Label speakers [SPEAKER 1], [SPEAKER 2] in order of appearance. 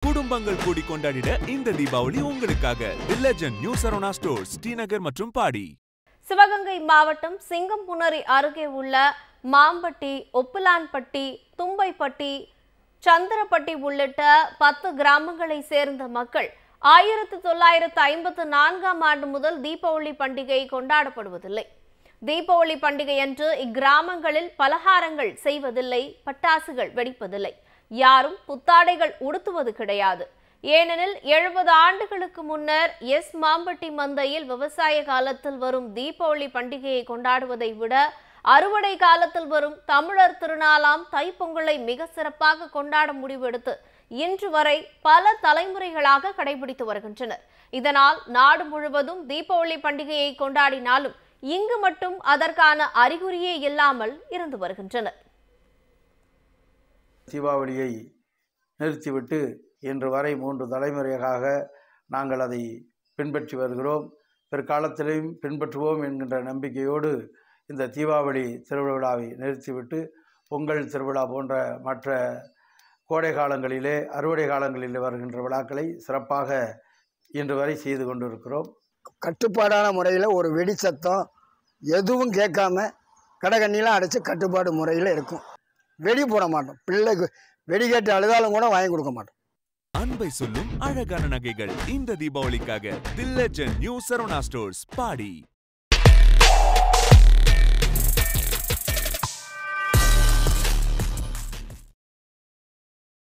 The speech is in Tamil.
[SPEAKER 1] குடும்பங்கள் கூடி கொண்டாடிட இந்த தீபாவளி உங்களுக்காக the legend new Saravana stores Srinagar மற்றும் பாடி
[SPEAKER 2] சிவகங்கை மாவட்டம் சிங்கம்புணரி அருகே உள்ள மாம்பட்டி ஒப்புலான்பட்டி தும்பைப்பட்டி சந்திரப்பட்டி உள்ளிட்ட பத்து கிராமங்களை சேர்ந்த மக்கள் ஆயிரத்து தொள்ளாயிரத்து ஐம்பத்து நான்காம் ஆண்டு முதல் தீபாவளி பண்டிகை கொண்டாடப்படுவதில்லை தீபாவளி பண்டிகையன்று இக்கிராமங்களில் பலகாரங்கள் செய்வதில்லை பட்டாசுகள் வெடிப்பதில்லை யாரும் புத்தாடைகள் உடுத்துவது கிடையாது ஏனெனில் எழுபது ஆண்டுகளுக்கு முன்னர் எஸ் மாம்பட்டி மந்தையில் விவசாய காலத்தில் வரும் தீபாவளி பண்டிகையை கொண்டாடுவதை விட அறுவடை காலத்தில் வரும் தமிழர் திருநாளாம் தைப்பொங்கலை மிக சிறப்பாக கொண்டாட முடிவெடுத்து இன்று வரை பல தலைமுறைகளாக கடைபிடித்து வருகின்றனர் இதனால் நாடு முழுவதும் தீபாவளி பண்டிகையை கொண்டாடினாலும் இங்கு மட்டும் அதற்கான அறிகுறியே இல்லாமல் இருந்து வருகின்றனர்
[SPEAKER 3] தீபாவளியை நிறுத்திவிட்டு இன்று வரை மூன்று தலைமுறையாக நாங்கள் அதை பின்பற்றி வருகிறோம் பிற்காலத்திலையும் பின்பற்றுவோம் என்கின்ற நம்பிக்கையோடு இந்த தீபாவளி திருவிழாவை நிறுத்திவிட்டு பொங்கல் திருவிழா போன்ற மற்ற கோடை காலங்களிலே அறுவடை காலங்களிலே வருகின்ற விழாக்களை சிறப்பாக இன்று வரை செய்து கொண்டிருக்கிறோம்
[SPEAKER 4] கட்டுப்பாடான முறையில் ஒரு வெடி சத்தம் எதுவும் கேட்காம கடைக்கண்ணிலாம் அடைச்சி கட்டுப்பாடு முறையில் இருக்கும் வெடி போட மாட்டோம் பிள்ளைக்கு வெடி கேட்டு அழுதாலும் கூட வாங்கி கொடுக்க மாட்டோம்
[SPEAKER 1] அன்பை சொல்லும் அழகான நகைகள் இந்த தீபாவளிக்காக the legend new Saravana stores body